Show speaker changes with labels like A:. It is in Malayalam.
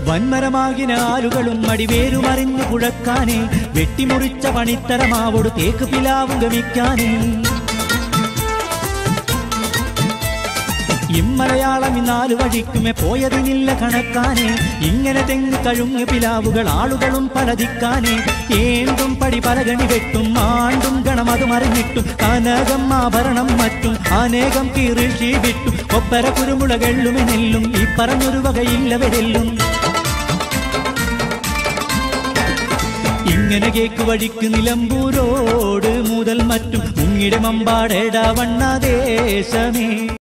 A: വൻമരമാകിന ആലുകളും അടിവേരുമറിഞ്ഞു കുഴക്കാനേ വെട്ടിമുറിച്ച പണിത്തരമാവോട് തേക്ക് പിലാവും ഗമിക്കാനേ ഇമ്മലയാളം ഇന്നാലു വഴിക്കുമേ പോയതിനില്ല കണക്കാനേ ഇങ്ങനെ തെങ്ങ് കഴുങ്ങ് പിലാവുകൾ ആളുകളും പലതിക്കാനേ ഏന്തും പടി പലകണി വെട്ടും ആണ്ടും ഗണമത് മറിഞ്ഞിട്ടും കനകം ആഭരണം മറ്റും അനേകം കീറിഷി വിട്ടും ഒപ്പര കുരുമുളകെള്ളുമെ നെല്ലും ഈ പറഞ്ഞൊരു വകയില്ലവരെല്ലും ഇങ്ങനെ കേക്ക് വഴിക്ക് നിലമ്പൂരോട് മുതൽ മറ്റും മുങ്ങിടെ മമ്പാടേട വണ്ണ ദേശമേ